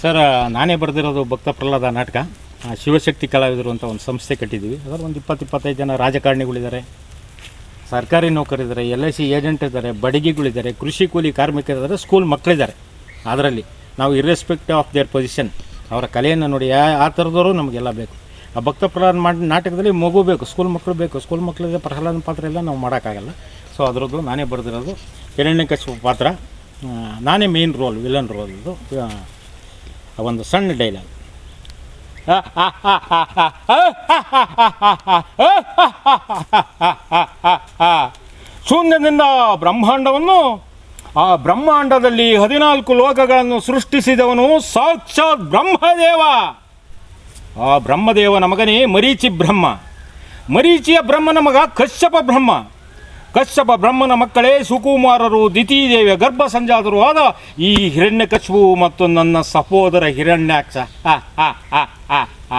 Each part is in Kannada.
ಸರ್ ನಾನೇ ಬರೆದಿರೋದು ಭಕ್ತ ಪ್ರಹ್ಲಾದ ನಾಟಕ ಆ, ಶಿವಶಕ್ತಿ ಕಲಾವಿದರು ಅಂತ ಒಂದು ಸಂಸ್ಥೆ ಕಟ್ಟಿದ್ದೀವಿ ಅದರಲ್ಲಿ ಒಂದು ಇಪ್ಪತ್ತು ಇಪ್ಪತ್ತೈದು ಜನ ರಾಜಕಾರಣಿಗಳಿದ್ದಾರೆ ಸರ್ಕಾರಿ ನೌಕರಿದ್ದಾರೆ ಎಲ್ ಐ ಸಿ ಏಜೆಂಟ್ ಇದ್ದಾರೆ ಬಡಗಿಗಳಿದ್ದಾರೆ ಕೃಷಿ ಕೂಲಿ ಕಾರ್ಮಿಕರಿದ್ದಾರೆ ಸ್ಕೂಲ್ ಮಕ್ಕಳಿದ್ದಾರೆ ಅದರಲ್ಲಿ ನಾವು ಇರ್ರೆಸ್ಪೆಕ್ಟಿವ್ ಆಫ್ ದೇರ್ ಪೊಸಿಷನ್ ಅವರ ಕಲೆಯನ್ನು ನೋಡಿ ಯಾ ಆ ಥರದವರು ನಮಗೆಲ್ಲ ಬೇಕು ಆ ಭಕ್ತ ಪ್ರಹ್ಲಾದ ಮಾಡಿ ನಾಟಕದಲ್ಲಿ ಮಗು ಬೇಕು ಸ್ಕೂಲ್ ಮಕ್ಕಳು ಬೇಕು ಸ್ಕೂಲ್ ಮಕ್ಕಳಿಗೆ ಪ್ರಹ್ಲಾದನ ಪಾತ್ರ ಎಲ್ಲ ನಾವು ಮಾಡೋಕ್ಕಾಗಲ್ಲ ಸೊ ಅದರದ್ದು ನಾನೇ ಬರೆದಿರೋದು ಹಿರಣ್ಯಕಶಿಪು ಪಾತ್ರ ಆ, ನಾನೇ ಮೇನ್ ರೋಲ್ ವಿಲನ್ ರೋಲ್ ಇದು ಆ, ಒಂದು ಸಣ್ಣ ಡೈಲಾಗ್ ಶೂನ್ಯದಿಂದ ಬ್ರಹ್ಮಾಂಡವನ್ನು ಆ ಬ್ರಹ್ಮಾಂಡದಲ್ಲಿ ಹದಿನಾಲ್ಕು ಲೋಕಗಳನ್ನು ಸೃಷ್ಟಿಸಿದವನು ಸಾಕ್ಷಾತ್ ಬ್ರಹ್ಮದೇವ ಆ ಬ್ರಹ್ಮದೇವನ ಮಗನೇ ಮರೀಚಿ ಬ್ರಹ್ಮ ಮರೀಚಿಯ ಬ್ರಹ್ಮನ ಮಗ ಕಶ್ಯಪ ಬ್ರಹ್ಮ ಕಶ್ಯಪ ಬ್ರಹ್ಮನ ಮಕ್ಕಳೇ ಸುಕುಮಾರರು ದಿತಿದೇವಿಯ ಗರ್ಭ ಸಂಜಾತರು ಆದ ಈ ಹಿರಣ್ಯಕಶ್ಯಪು ಮತ್ತು ನನ್ನ ಸಹೋದರ ಹಿರಣ್ಯಾಕ್ಷ ಆ, ಆ, ಆ, ಆ, ಆ.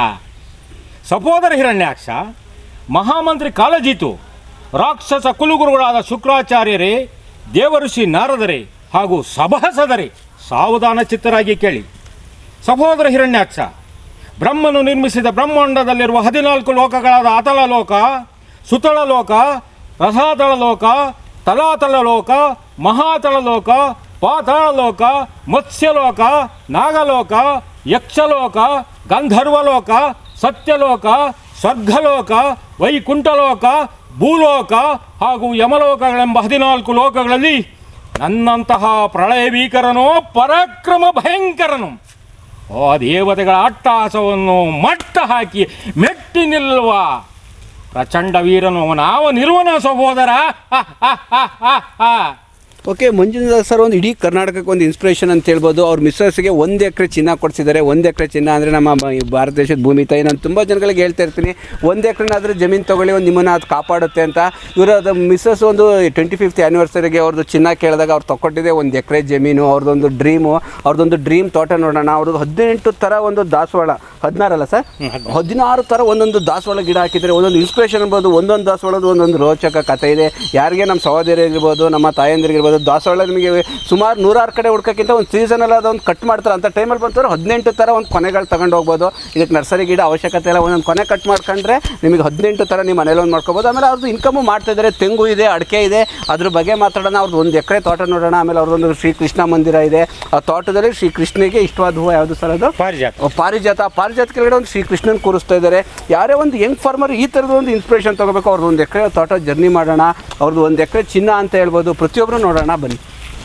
ಸಹೋದರ ಹಿರಣ್ಯಾಕ್ಷ ಮಹಾಮಂತ್ರಿ ಕಾಲಜೀತು ರಾಕ್ಷಸ ಕುಲಗುರುಗಳಾದ ಶುಕ್ರಾಚಾರ್ಯರೇ ದೇವಋಷಿ ನಾರದರೇ ಹಾಗೂ ಸಭಾಸದರೇ ಸಾವಧಾನ ಚಿತ್ತರಾಗಿ ಕೇಳಿ ಸಹೋದರ ಹಿರಣ್ಯಾಕ್ಷ ಬ್ರಹ್ಮನು ನಿರ್ಮಿಸಿದ ಬ್ರಹ್ಮಾಂಡದಲ್ಲಿರುವ ಹದಿನಾಲ್ಕು ಲೋಕಗಳಾದ ಅತಲ ಲೋಕ ಸುತಳ ಲೋಕ ರಸಾತಳ ಲೋಕ ತಲಾತಲ ಲೋಕ ಮಹಾತಳ ಲೋಕ ಪಾತಾಳ ಲೋಕ ಮತ್ಸ್ಯಲೋಕ ನಾಗಲೋಕ ಯಕ್ಷಲೋಕ ಗಂಧರ್ವಲೋಕ ಸತ್ಯಲೋಕ ಸ್ವರ್ಗಲೋಕ ವೈಕುಂಠಲೋಕ ಭೂಲೋಕ ಹಾಗೂ ಯಮಲೋಕಗಳೆಂಬ ಹದಿನಾಲ್ಕು ಲೋಕಗಳಲ್ಲಿ ನನ್ನಂತಹ ಪ್ರಳಯ ಭೀಕರನೋ ಪರಾಕ್ರಮ ಭಯಂಕರನು ಆ ದೇವತೆಗಳ ಅಟ್ಟಹಾಸವನ್ನು ಮಟ್ಟ ಹಾಕಿ ಮೆಟ್ಟಿ ನಿಲ್ಲುವ ಪ್ರಚಂಡ ವೀರನು ಅವನಾವನಿರುವನ ಸಹೋದರ ಹ, ಹ, ಹ, ಹ, ಹ. ಓಕೆ ಮಂಜುನಾಥ್ ಸರ್ ಒಂದು ಇಡೀ ಕರ್ನಾಟಕಕ್ಕೆ ಒಂದು ಇನ್ಸ್ಪಿರೇಷನ್ ಅಂತ ಹೇಳ್ಬೋದು ಅವ್ರ ಮಿಸ್ಸಸ್ಗೆ ಒಂದು ಎಕರೆ ಚಿನ್ನ ಕೊಡಿಸಿದ್ದಾರೆ ಒಂದು ಎಕರೆ ಚಿನ್ನ ಅಂದರೆ ನಮ್ಮ ಮ- ಈ ಭಾರತ ದೇಶದ ಭೂಮಿ ತಾಯಿ ನಾನು ತುಂಬ ಜನಗಳಿಗೆ ಹೇಳ್ತಾ ಇರ್ತೀನಿ ಒಂದು ಎಕರೆನಾದರೂ ಜಮೀನು ತೊಗೊಳ್ಳಿ ಒಂದು ನಿಮ್ಮನ್ನು ಅದು ಕಾಪಾಡುತ್ತೆ ಅಂತ ಇವರು ಅದು ಮಿಸ್ಸಸ್ ಒಂದು ಟ್ವೆಂಟಿ ಫಿಫ್ತ್ ಆ್ಯನಿವರ್ಸರಿಗೆ ಅವ್ರದ್ದು ಚಿನ್ನ ಕೇಳಿದಾಗ ಅವ್ರು ತಗೊಟ್ಟಿದೆ ಒಂದು ಎಕರೆ ಜಮೀನು ಅವ್ರದ್ದೊಂದು ಡ್ರೀಮು ಅವ್ರದ್ದೊಂದು ಡ್ರೀಮ್ ತೋಟ ನೋಡೋಣ ಅವ್ರದ್ದು ಹದಿನೆಂಟು ಥರ ಒಂದು ದಾಸವಾಳ ಹದಿನಾರಲ್ಲ ಸರ್ ಹದಿನಾರು ಥರ ಒಂದೊಂದು ದಾಸವಾಳ ಗಿಡ ಹಾಕಿದ್ದಾರೆ ಒಂದೊಂದು ಇನ್ಸ್ಪಿರೇಷನ್ ಅನ್ಬೋದು ಒಂದೊಂದು ದಾಸವಾಳದ ಒಂದೊಂದು ರೋಚಕ ಕಥೆ ಇದೆ ಯಾರಿಗೆ ನಮ್ಮ ಸಹೋದರಿಗಿರ್ಬೋದು ನಮ್ಮ ತಾಯಂದಿರಿಗಿರ್ಬೋದು ದಾಸವಾಳ ನಿಮಗೆ ಸುಮಾರು ನೂರಾರು ಕಡೆ ಹುಡ್ಕೋಕ್ಕಿಂತ ಒಂದು ಸೀಸನಲ್ಲಿ ಅದೊಂದು ಕಟ್ ಮಾಡ್ತಾರೆ ಅಂತ ಟೈಮಲ್ಲಿ ಬಂತಂದ್ರೆ ಹದಿನೆಂಟು ಥರ ಒಂದು ಕೊನೆಗಳು ತಗೊಂಡು ಹೋಗ್ಬೋದು ಇದಕ್ಕೆ ನರ್ಸರಿ ಗಿಡ ಅವಶ್ಯಕತೆ ಇಲ್ಲ ಒಂದೊಂದು ಕೊನೆ ಕಟ್ ಮಾಡ್ಕೊಂಡ್ರೆ ನಿಮಗೆ ಹದಿನೆಂಟು ಥರ ನಿಮ್ಮ ಮನೇಲಿ ಒಂದು ಮಾಡ್ಕೋಬೋದು ಆಮೇಲೆ ಅವ್ರದ್ದು ಇನ್ಕಮು ಮಾಡ್ತಾ ಇದ್ದಾರೆ ತೆಂಗು ಇದೆ ಅಡಿಕೆ ಇದೆ ಅದ್ರ ಬಗ್ಗೆ ಮಾತಾಡೋಣ ಅವ್ರದ್ದು ಒಂದು ಎಕರೆ ತೋಟ ನೋಡೋಣ ಆಮೇಲೆ ಅವ್ರದ್ದೊಂದು ಶ್ರೀ ಕೃಷ್ಣ ಮಂದಿರ ಇದೆ ಆ ತೋಟದಲ್ಲಿ ಶ್ರೀ ಕೃಷ್ಣನಿಗೆ ಇಷ್ಟವಾದ ಹೂವು ಯಾವುದು ಸರ್ ಅದು ಪಾರಿಜಾತ ಅಹ್ ಪಾರಿಜಾತ ಪಾರಿಜಾತ ಕೆಳಗಡೆ ಒಂದು ಶ್ರೀಕೃಷ್ಣನ್ ಕೂರಿಸ್ತಾ ಇದ್ದಾರೆ ಯಾರೇ ಒಂದು ಯಂಗ್ ಫಾರ್ಮರ್ ಈ ಥರದ ಒಂದು ಇನ್ಸ್ಪಿರೇಷನ್ ತೊಗೋಬೇಕು ಅವ್ರದ್ದು ಒಂದು ಎಕರೆ ತೋಟ ಜರ್ನಿ ಮಾಡೋಣ ಅವ್ರದ್ದು ಒಂದು ಎಕರೆ ಚಿನ್ನ ಅಂತ ಹೇಳ್ಬೋದು ಪ್ರತಿಯೊಬ್ಬರು ನೋಡೋಣ ಬನ್ನಿ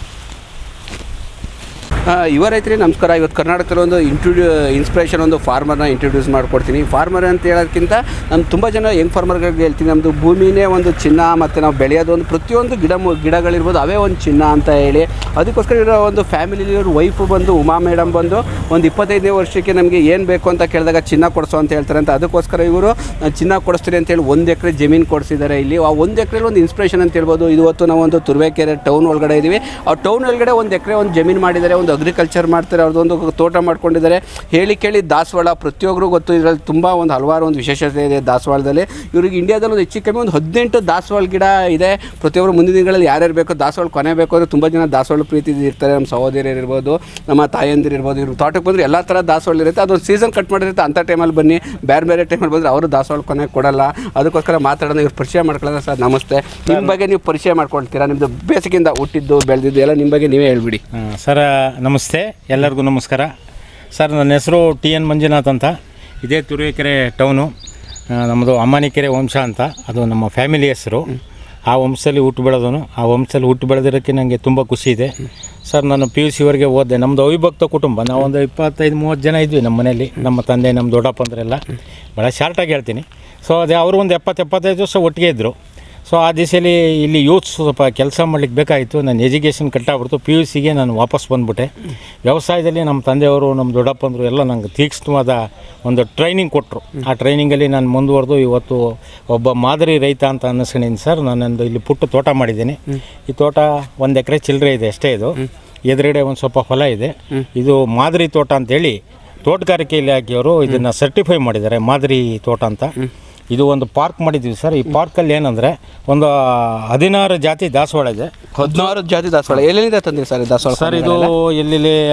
ಆ, ಯುವ ರೈತರಿಗೆ ನಮಸ್ಕಾರ ಇವತ್ತು ಕರ್ನಾಟಕದಲ್ಲಿ ಒಂದು ಇಂಟ್ರೊಡ್ಯೂ ಇನ್ಸ್ಪಿರೇಷನ್ ಒಂದು ಫಾರ್ಮರ್ನ ಇಂಟ್ರೊಡ್ಯೂಸ್ ಮಾಡ್ಕೊಡ್ತೀನಿ ಫಾರ್ಮರ್ ಅಂತ ಹೇಳೋದಕ್ಕಿಂತ ನಾನು ತುಂಬ ಜನ ಯಂಗ್ ಫಾರ್ಮರ್ಗಳಿಗೆ ಹೇಳ್ತೀನಿ ನಮ್ಮದು ಭೂಮಿನೇ ಒಂದು ಚಿನ್ನ ಮತ್ತು ನಾವು ಬೆಳೆಯೋದು ಒಂದು ಪ್ರತಿಯೊಂದು ಗಿಡ ಮು- ಗಿಡಗಳಿರ್ಬೋದು ಅವೇ ಒಂದು ಚಿನ್ನ ಅಂತ ಹೇಳಿ ಅದಕ್ಕೋಸ್ಕರ ಇರೋ ಒಂದು ಫ್ಯಾಮಿಲಿಲಿ ಇವ್ರ ವೈಫು ಬಂದು ಉಮಾ ಮೇಡಮ್ ಬಂದು ಒಂದು ಇಪ್ಪತ್ತೈದನೇ ವರ್ಷಕ್ಕೆ ನಮಗೆ ಏನು ಬೇಕು ಅಂತ ಕೇಳಿದಾಗ ಚಿನ್ನ ಕೊಡಿಸೋ ಅಂತ ಹೇಳ್ತಾರೆ ಅಂತ ಅದಕ್ಕೋಸ್ಕರ ಇವರು ನಾನು ಚಿನ್ನ ಕೊಡಿಸ್ತೀನಿ ಅಂತೇಳಿ ಒಂದು ಎಕರೆ ಜಮೀನು ಕೊಡಿಸಿದ್ದಾರೆ ಇಲ್ಲಿ ಆ ಒಂದು ಎಕರೆಲಿ ಒಂದು ಇನ್ಸ್ಪಿರೇಷನ್ ಅಂತ ಹೇಳ್ಬೋದು ಇವತ್ತು ನಾವು ಒಂದು ತುರುವೇಕೆರೆ ಟೌನ್ ಒಳಗಡೆ ಇದ್ದೀವಿ ಆ ಟೌನ್ ಒಳಗಡೆ ಒಂದು ಎಕರೆ ಒಂದು ಜಮೀನು ಮಾಡಿದ್ದಾರೆ ಒಂದು ಅಗ್ರಿಕಲ್ಚರ್ ಮಾಡ್ತಾರೆ ಅವ್ರದ್ದೊಂದು ತೋಟ ಮಾಡ್ಕೊಂಡಿದ್ದಾರೆ ಹೇಳಿ ಕೇಳಿ ದಾಸವಾಳ ಪ್ರತಿಯೊಬ್ಬರು ಗೊತ್ತು ಇದರಲ್ಲಿ ತುಂಬ ಒಂದು ಹಲವಾರು ಒಂದು ವಿಶೇಷತೆ ಇದೆ ದಾಸವಾಳದಲ್ಲಿ ಇವ್ರಿಗೆ ಇಂಡಿಯಾದಲ್ಲಿ ಒಂದು ಹೆಚ್ಚು ಕಮ್ಮಿ ಒಂದು ಹದಿನೆಂಟು ದಾಸವಾಳ ಗಿಡ ಇದೆ ಪ್ರತಿಯೊಬ್ಬರು ಮುಂದಿನ ದಿನಗಳಲ್ಲಿ ಯಾರ್ಯಾರು ಬೇಕು ದಾಸವಾಳ ಕೊನೆ ಬೇಕು ಅಂದರೆ ತುಂಬ ಜನ ದಾಸವಾಳ ಪ್ರೀತಿ ಇರ್ತಾರೆ ನಮ್ಮ ಸಹೋದರಿಯರು ಇರ್ಬೋದು ನಮ್ಮ ತಾಯಂದಿರು ಇರ್ಬೋದು ಇವ್ರು ತೋಟಕ್ಕೆ ಬಂದರೆ ಎಲ್ಲ ಥರ ದಾಸವಾಳ ಇರುತ್ತೆ ಅದೊಂದು ಸೀಸನ್ ಕಟ್ ಮಾಡಿರುತ್ತೆ ಅಂಥ ಟೈಮಲ್ಲಿ ಬನ್ನಿ ಬೇರೆ ಬೇರೆ ಟೈಮಲ್ಲಿ ಬಂದರೆ ಅವರು ದಾಸವಾಳ ಕೊನೆ ಕೊಡಲ್ಲ ಅದಕ್ಕೋಸ್ಕರ ಮಾತಾಡೋಣ ಇವ್ರು ಪರಿಚಯ ಮಾಡ್ಕೊಳ್ಳೋಣ ಸರ್ ನಮಸ್ತೆ ನಿಮ್ಮ ಬಗ್ಗೆ ನೀವು ಪರಿಚಯ ಮಾಡ್ಕೊಳ್ತೀರಾ ನಿಮ್ಮದು ಬೇಸಿಗೆಯಿಂದ ಹುಟ್ಟಿದ್ದು ಬೆಳೆದಿದ್ದು ಎಲ್ಲ ನಿಮ್ಮ ಬಗ್ಗೆ ನೀವೇ ಹೇಳ್ಬಿಡಿ ಆ, ಸರ್ ನಮಸ್ತೆ ಎಲ್ಲರಿಗೂ ನಮಸ್ಕಾರ ಸರ್ ನನ್ನ ಹೆಸರು ಟಿ ಎನ್ ಮಂಜುನಾಥ್ ಅಂತ ಇದೇ ತುರುವೇಕೆರೆ ಟೌನು ಆ, ನಮ್ಮದು ಅಮ್ಮಾನಿಕೆರೆ ವಂಶ ಅಂತ ಅದು ನಮ್ಮ ಫ್ಯಾಮಿಲಿ ಹೆಸರು ಆ ವಂಶದಲ್ಲಿ ಹುಟ್ಟು ಬೆಳೆದವನು ಆ ವಂಶದಲ್ಲಿ ಹುಟ್ಟು ಬೆಳೆದಿರೋಕ್ಕೆ ನನಗೆ ತುಂಬ ಖುಷಿ ಇದೆ ಸರ್ ನಾನು ಪಿ ಯು ಸಿವರೆಗೆ ಓದಿದೆ ನಮ್ಮದು ಅವಿಭಕ್ತ ಕುಟುಂಬ ನಾವೊಂದು ಇಪ್ಪತ್ತೈದು ಮೂವತ್ತು ಜನ ಇದ್ವಿ ನಮ್ಮ ಮನೆಯಲ್ಲಿ ನಮ್ಮ ತಂದೆ ನಮ್ಮ ದೊಡ್ಡಪ್ಪಂದ್ರೆಲ್ಲ ಭಾಳ ಶಾರ್ಟಾಗಿ ಹೇಳ್ತೀನಿ ಸೊ ಅದೇ ಅವರು ಒಂದು ಎಪ್ಪತ್ತು ಎಪ್ಪತ್ತೈದು ವರ್ಷ ಒಟ್ಟಿಗೆ ಇದ್ದರು ಸೊ ಆ ದಿಸೆಯಲ್ಲಿ ಇಲ್ಲಿ ಯೂತ್ ಸ್ವಲ್ಪ ಕೆಲಸ ಮಾಡ್ಲಿಕ್ಕೆ ಬೇಕಾಯಿತು ನನ್ನ ಎಜುಕೇಷನ್ ಕಟ್ಟಾಗ್ಬಿಡ್ತು ಪಿ ಯು ಸಿಗೆ ನಾನು ವಾಪಸ್ ಬಂದ್ಬಿಟ್ಟೆ ವ್ಯವಸಾಯದಲ್ಲಿ ನಮ್ಮ ತಂದೆಯವರು ನಮ್ಮ ದೊಡ್ಡಪ್ಪಂದರು ಎಲ್ಲ ನಂಗೆ ತೀಕ್ಷ್ಣವಾದ ಒಂದು ಟ್ರೈನಿಂಗ್ ಕೊಟ್ಟರು ಆ ಟ್ರೈನಿಂಗಲ್ಲಿ ನಾನು ಮುಂದುವರೆದು ಇವತ್ತು ಒಬ್ಬ ಮಾದರಿ ರೈತ ಅಂತ ಅನ್ನಿಸ್ಕೊಂಡಿದ್ದೀನಿ ಸರ್ ನಾನೊಂದು ಇಲ್ಲಿ ಪುಟ್ಟ ತೋಟ ಮಾಡಿದ್ದೀನಿ ಈ ತೋಟ ಒಂದು ಎಕರೆ ಚಿಲ್ಲರೆ ಇದೆ ಅಷ್ಟೇ ಇದು ಎದುರುಗಡೆ ಒಂದು ಸ್ವಲ್ಪ ಹೊಲ ಇದೆ ಇದು ಮಾದರಿ ತೋಟ ಅಂತೇಳಿ ತೋಟಗಾರಿಕೆ ಇಲಾಖೆಯವರು ಇದನ್ನು ಸರ್ಟಿಫೈ ಮಾಡಿದ್ದಾರೆ ಮಾದರಿ ತೋಟ ಅಂತ ಇದು ಒಂದು ಪಾರ್ಕ್ ಮಾಡಿದ್ವಿ ಸರ್ ಈ ಪಾರ್ಕಲ್ಲಿ ಏನಂದರೆ ಒಂದು ಹದಿನಾರು ಜಾತಿ ದಾಸವಾಳ ಇದೆ ಹದಿನಾರು ಜಾತಿ ದಾಸವಾಳ ಎಲ್ಲೆಲ್ಲಿಂದ ತಂದಿರಿ ಸರ್ ಈ ದಾಸವಾಳ ಸರ್ ಇದು ಎಲ್ಲೆಲ್ಲಿ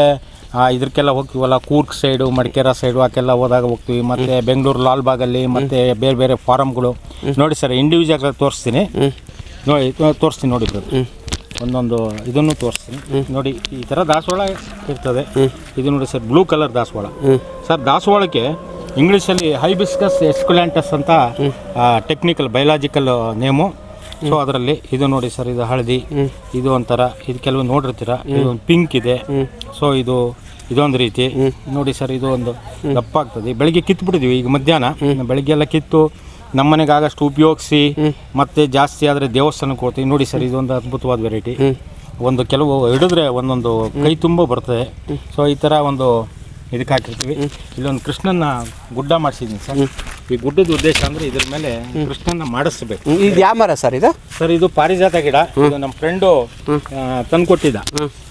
ಆ, ಇದಕ್ಕೆಲ್ಲ ಹೋಗ್ತೀವಲ್ಲ ಕೂರ್ಗ್ ಸೈಡು ಮಡಿಕೇರ ಸೈಡು ಆಕೆಲ್ಲ ಹೋದಾಗ ಹೋಗ್ತೀವಿ ಮತ್ತು ಬೆಂಗಳೂರು ಲಾಲ್ಬಾಗಲ್ಲಿ ಮತ್ತು ಬೇರೆ ಬೇರೆ ಫಾರಮ್ಗಳು ನೋಡಿ ಸರ್ ಇಂಡಿವಿಜುವಲ್ ತೋರಿಸ್ತೀನಿ ನೋಡಿ ಇದು ತೋರಿಸ್ತೀನಿ ನೋಡಿ brother. ಒಂದೊಂದು ಇದನ್ನು ತೋರಿಸ್ತೀನಿ ನೋಡಿ ಈ ಥರ ದಾಸವಾಳ ಇರ್ತದೆ ಇದು ನೋಡಿ ಸರ್ ಬ್ಲೂ ಕಲರ್ ದಾಸವಾಳ ಸರ್ ದಾಸವಾಳಕ್ಕೆ ಇಂಗ್ಲೀಷಲ್ಲಿ ಹೈಬಿಸ್ಕಸ್ ಎಸ್ಕುಲ್ಯಾಂಟಸ್ ಅಂತ ಟೆಕ್ನಿಕಲ್ ಬಯಲಾಜಿಕಲ್ ನೇಮು ಸೊ ಅದರಲ್ಲಿ ಇದು ನೋಡಿ ಸರ್ ಇದು ಹಳದಿ ಇದು ಒಂಥರ ಇದು ಕೆಲವು ನೋಡಿರ್ತೀರ ಇದು ಒಂದು ಪಿಂಕ್ ಇದೆ ಸೊ ಇದು ಇದೊಂದು ರೀತಿ ನೋಡಿ ಸರ್ ಇದು ಒಂದು ದಪ್ಪ ಆಗ್ತದೆ ಬೆಳಿಗ್ಗೆ ಕಿತ್ಬಿಟ್ಟಿದ್ವಿ ಈಗ ಮಧ್ಯಾಹ್ನ ಬೆಳಿಗ್ಗೆ ಎಲ್ಲ ಕಿತ್ತು ನಮ್ಮನೆಗೆ ಆಗಷ್ಟು ಉಪಯೋಗಿಸಿ ಮತ್ತೆ ಜಾಸ್ತಿ ಆದರೆ ದೇವಸ್ಥಾನಕ್ಕೆ ಹೋಗ್ತೀವಿ ನೋಡಿ ಸರ್ ಇದೊಂದು ಅದ್ಭುತವಾದ ವೆರೈಟಿ ಒಂದು ಕೆಲವು ಹಿಡಿದ್ರೆ ಒಂದೊಂದು ಕೈ ತುಂಬ ಬರ್ತದೆ ಸೊ ಈ ಥರ ಒಂದು ಇದಕ್ಕೆ ಹಾಕಿರ್ತೀವಿ ಇಲ್ಲೊಂದು ಕೃಷ್ಣನ ಗುಡ್ಡ ಮಾಡಿಸಿದ್ದೀನಿ ಸರ್ ಈ ಗುಡ್ಡದ ಉದ್ದೇಶ ಅಂದರೆ ಇದ್ರ ಮೇಲೆ ಕೃಷ್ಣನ ಮಾಡಿಸ್ಬೇಕು ಇದು ಯಾವ ಮರ ಸರ್ ಇದು ಸರ್ ಇದು ಪಾರಿಜಾತ ಗಿಡ ಇದು ನಮ್ಮ ಫ್ರೆಂಡು ತಂದ್ಕೊಟ್ಟಿದ್ದ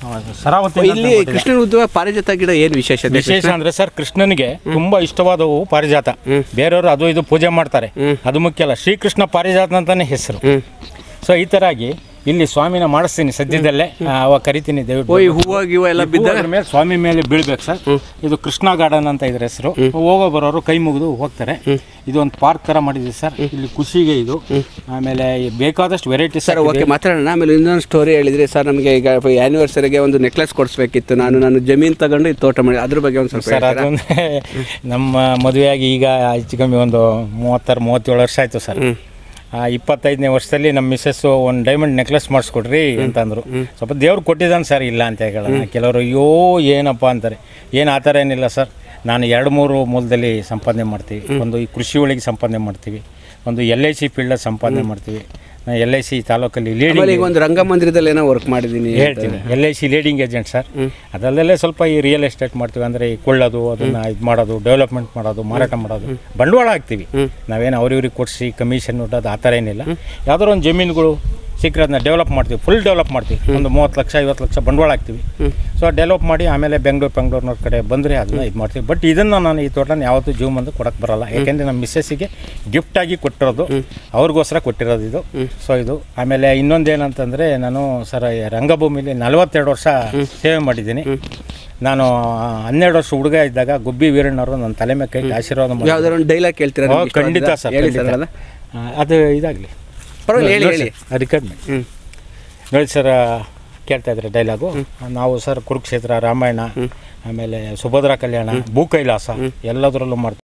ಸರಾವತಿ ಇಲ್ಲಿ ಕೃಷ್ಣನ ಉದ್ದ ಪಾರಿಜಾತ ಗಿಡ ಏನು ವಿಶೇಷತೆ ವಿಶೇಷ ಅಂದ್ರೆ ಸರ್ ಕೃಷ್ಣನಿಗೆ ತುಂಬಾ ಇಷ್ಟವಾದವು ಪಾರಿಜಾತ ಬೇರೆಯವರು ಅದು ಇದು ಪೂಜೆ ಮಾಡ್ತಾರೆ ಅದು ಮುಖ್ಯ ಅಲ್ಲ ಶ್ರೀಕೃಷ್ಣ ಪಾರಿಜಾತ ಅಂತಾನೆ ಹೆಸರು ಸೊ ಈ ತರ ಆಗಿ ಇಲ್ಲಿ ಸ್ವಾಮಿನ ಮಾಡಿಸ್ತೀನಿ ಸದ್ಯದಲ್ಲೇ ಆ, ಅವಾಗ ಕರಿತೀನಿ ಓ ದಯವಿಟ್ಟು ಈ ಹೂವು ಗಿವ ಎಲ್ಲ ಬಿದ್ದಾಗ ಅದ್ರ ಮೇಲೆ ಸ್ವಾಮಿ ಮೇಲೆ ಬೀಳ್ಬೇಕು ಸರ್ ಇದು ಕೃಷ್ಣ ಗಾರ್ಡನ್ ಅಂತ ಇದ್ರ ಹೆಸರು ಹೋಗೋ ಬರೋರು ಕೈ ಮುಗಿದು ಹೋಗ್ತಾರೆ ಇದು ಒಂದು ಪಾರ್ಕ್ ತರ ಮಾಡಿದ್ವಿ ಸರ್ ಇಲ್ಲಿ ಖುಷಿಗೆ ಇದು ಆಮೇಲೆ ಈ ಬೇಕಾದಷ್ಟು ವೆರೈಟಿ ಸರ್ ಓಕೆ ಮಾತಾಡೋಣ ಆಮೇಲೆ ಇನ್ನೊಂದು ಸ್ಟೋರಿ ಹೇಳಿದ್ರಿ ಸರ್ ನಮಗೆ ಈಗ ಆ್ಯನಿವರ್ಸರಿಗೆ ಒಂದು ನೆಕ್ಲೆಸ್ ಕೊಡಿಸ್ಬೇಕಿತ್ತು ನಾನು ನಾನು ಜಮೀನು ತಗೊಂಡು ಇದು ತೋಟ ಮಾಡಿ ಅದ್ರ ಬಗ್ಗೆ ಒಂದು ಸ್ವಲ್ಪ ಸರ್ ಹೇಳ್ತೀರಾ? ಅದೊಂದು ನಮ್ಮ ಮದುವೆಯಾಗಿ ಈಗ ಹೆಚ್ಚು ಕಮ್ಮಿ ಒಂದು ಮೂವತ್ತಾರು ಮೂವತ್ತೇಳು ವರ್ಷ ಆಯಿತು ಸರ್ ಆ ಇಪ್ಪತ್ತೈದನೇ ವರ್ಷದಲ್ಲಿ ನಮ್ಮ ಮಿಸ್ಸಸ್ಸು ಒಂದು ಡೈಮಂಡ್ ನೆಕ್ಲೆಸ್ ಮಾಡಿಸ್ಕೊಡ್ರಿ ಅಂತಂದರು ಸ್ವಲ್ಪ ದೇವ್ರು ಕೊಟ್ಟಿದ್ದಾನೆ ಸರ್ ಇಲ್ಲ ಅಂತ ಹೇಳೋಣ ಕೆಲವರು ಅಯ್ಯೋ ಏನಪ್ಪ ಅಂತಾರೆ ಏನು ಆ ಥರ ಏನಿಲ್ಲ ಸರ್ ನಾನು ಎರಡು ಮೂರು ಮೂಲದಲ್ಲಿ ಸಂಪಾದನೆ ಮಾಡ್ತೀವಿ ಒಂದು ಈ ಕೃಷಿ ಒಳಗೆ ಸಂಪಾದನೆ ಮಾಡ್ತೀವಿ ಒಂದು ಎಲ್ ಐ ಸಿ ಫೀಲ್ಡಲ್ಲಿ ಸಂಪಾದನೆ ಮಾಡ್ತೀವಿ ನಾನು ಎಲ್ ಐ ಸಿ ತಾಲೂಕಲ್ಲಿ ಆಮೇಲೆ ಲೀಡಿಂಗ್ ಈಗ ಒಂದು ರಂಗಮಂದಿರದಲ್ಲಿ ಏನೋ ವರ್ಕ್ ಮಾಡಿದ್ದೀನಿ ಹೇಳ್ತೀನಿ L I C leading agent sir ಅದರಲ್ಲೇ ಸ್ವಲ್ಪ ಈ ರಿಯಲ್ ಎಸ್ಟೇಟ್ ಮಾಡ್ತೀವಿ ಅಂದರೆ ಈ ಕೊಳ್ಳೋದು ಅದನ್ನು ಇದು ಮಾಡೋದು ಡೆವಲಪ್ಮೆಂಟ್ ಮಾಡೋದು ಮಾರಾಟ ಮಾಡೋದು ಬಂಡವಾಳ ಹಾಕ್ತೀವಿ ನಾವೇನು ಅವ್ರಿವ್ರಿಗೆ ಕೊಡಿಸಿ ಕಮಿಷನ್ ಅದು ಆ ಥರ ಏನಿಲ್ಲ ಯಾವ್ದಾರು ಒಂದು ಜಮೀನುಗಳು ಸಿಕ್ಕರೆ ಅದನ್ನ ಡೆವಲಪ್ ಮಾಡ್ತೀವಿ ಫುಲ್ ಡೆವಲಪ್ ಮಾಡ್ತೀವಿ ಒಂದು ಮೂವತ್ತು ಲಕ್ಷ ಐವತ್ತು ಲಕ್ಷ ಬಂಡವಾಳ ಹಾಕ್ತೀವಿ ಸೊ ಡೆವಲಪ್ ಮಾಡಿ ಆಮೇಲೆ ಬೆಂಗಳೂರು ಬೆಂಗಳೂರಿನವ್ರ ಕಡೆ ಬಂದರೆ ಅದನ್ನ ಇದು ಮಾಡ್ತೀವಿ ಬಟ್ ಇದನ್ನು ನಾನು ಈ ತೋಟನ ಯಾವತ್ತೂ ಜೀವ ಬಂದು ಕೊಡಕ್ಕೆ ಬರಲ್ಲ ಯಾಕೆಂದರೆ ನಮ್ಮ ಮಿಸ್ಸಸ್ಸಿಗೆ ಗಿಫ್ಟಾಗಿ ಕೊಟ್ಟಿರೋದು ಅವ್ರಿಗೋಸ್ಕರ ಕೊಟ್ಟಿರೋದು ಇದು ಸೊ ಇದು ಆಮೇಲೆ ಇನ್ನೊಂದು ಏನಂತಂದರೆ ನಾನು ಸರ್ ರಂಗಭೂಮಿಲಿ ನಲವತ್ತೆರಡು ವರ್ಷ ಸೇವೆ ಮಾಡಿದ್ದೀನಿ ನಾನು ಹನ್ನೆರಡು ವರ್ಷ ಹುಡುಗ ಇದ್ದಾಗ ಗುಬ್ಬಿ ವೀರಣ್ಣವರು ನನ್ನ ತಲೆ ಮೇಲೆ ಕೈ ಆಶೀರ್ವಾದ ಮಾಡಿ ಯಾವ್ದಾರು ಒಂದು ಡೈಲಾಗ್ ಕೇಳ್ತೀರಾ ಓ, ನಿಮ್ಗೆ ಇಷ್ಟವಾದ? ಖಂಡಿತ ಸರ್ ಹೇಳಿ ಖಂಡಿತ. ಸರ್ ಅದನ್ನ. ಆ, ಅದು ಇದಾಗಲಿ ಪರವಾಗಿಲ್ಲ ಹೇಳಿ ಹೇಳಿ ರಿಕಾರ್ಡ್ ಹ್ಞೂ ನೋಡಿ ಸರ್ ಕೇಳ್ತಾ ಇದ್ರೆ ಡೈಲಾಗು ನಾವು ಸರ್ ಕುರುಕ್ಷೇತ್ರ ರಾಮಾಯಣ ಆಮೇಲೆ ಸುಭದ್ರಾ ಕಲ್ಯಾಣ ಭೂ ಕೈಲಾಸ ಎಲ್ಲದರಲ್ಲೂ ಮಾಡ್ತೀವಿ